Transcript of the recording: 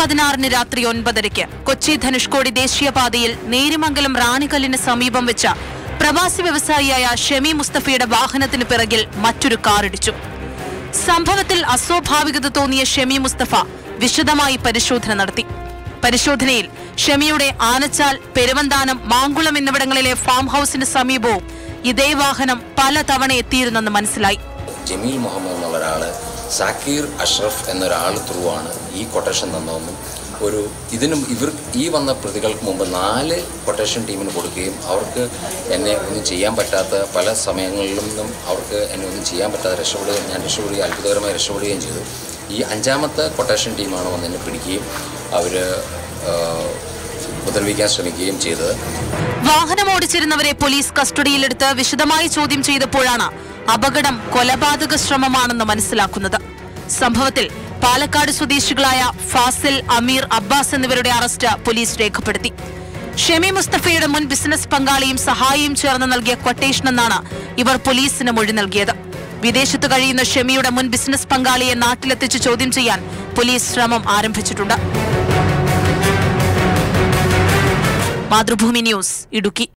പതിനാറിന് രാത്രി ഒൻപതരയ്ക്ക് കൊച്ചി ധനുഷ്കോടി ദേശീയപാതയിൽ നേരിമംഗലം റാണിക്കല്ലിന് സമീപം വെച്ച പ്രവാസി വ്യവസായിയായ ഷെമി മുസ്തഫയുടെ വാഹനത്തിന് പിറകിൽ മറ്റൊരു കാറിടിച്ചു സംഭവത്തിൽ അസ്വാഭാവികത തോന്നിയ ഷെമി മുസ്തഫ വിശദമായി പരിശോധന നടത്തി പരിശോധനയിൽ ഷെമിയുടെ ആനച്ചാൽ പെരുവന്താനം മാങ്കുളം എന്നിവിടങ്ങളിലെ ഫാം ഹൌസിന് സമീപവും ഇതേ വാഹനം പലതവണ എത്തിയിരുന്നെന്ന് മനസ്സിലായി ജമീൽ മുഹമ്മദ് എന്നുള്ള ഒരാൾ സാക്കീർ അഷ്റഫ് എന്നൊരാൾ ത്രൂ ആണ് ഈ കൊട്ടേഷൻ തന്നതെന്നും ഒരു ഇതിനും ഇവർ ഈ വന്ന പ്രതികൾക്ക് മുമ്പ് നാല് കൊട്ടേഷൻ ടീമിന് കൊടുക്കുകയും അവർക്ക് എന്നെ ഒന്നും ചെയ്യാൻ പറ്റാത്ത പല സമയങ്ങളിലും നിന്നും അവർക്ക് എന്നെ ഒന്നും ചെയ്യാൻ പറ്റാതെ രക്ഷപ്പെടുകയും ഞാൻ രക്ഷപ്പെടുകയും അത്ഭുതകരമായി രക്ഷപ്പെടുകയും ചെയ്തു ഈ അഞ്ചാമത്തെ കൊട്ടേഷൻ ടീമാണ് വന്ന് എന്നെ പിടിക്കുകയും അവർ ഉപദ്രവിക്കാൻ ശ്രമിക്കുകയും ചെയ്തത് വാഹനം ഓടിച്ചിരുന്നവരെ പോലീസ് കസ്റ്റഡിയിലെടുത്ത് വിശദമായി ചോദ്യം ചെയ്തപ്പോഴാണ് അപകടം കൊലപാതക ശ്രമമാണെന്ന് മനസ്സിലാക്കുന്നത് സംഭവത്തിൽ പാലക്കാട് സ്വദേശികളായ ഫാസിൽ അമീർ അബ്ബാസ് എന്നിവരുടെ അറസ്റ്റ് പോലീസ് രേഖപ്പെടുത്തി ഷെമി മുസ്തഫയുടെ മുൻ ബിസിനസ് പങ്കാളിയും സഹായിയും ചേർന്ന് നൽകിയ ക്വട്ടേഷൻ എന്നാണ് ഇവർ പോലീസിന് മൊഴി നൽകിയത് വിദേശത്ത് കഴിയുന്ന ഷെമിയുടെ മുൻ ബിസിനസ് പങ്കാളിയെ നാട്ടിലെത്തിച്ച് ചോദ്യം ചെയ്യാൻ പോലീസ് ശ്രമം ആരംഭിച്ചിട്ടുണ്ട് മാതൃഭൂമി ന്യൂസ് ഇടുക്കി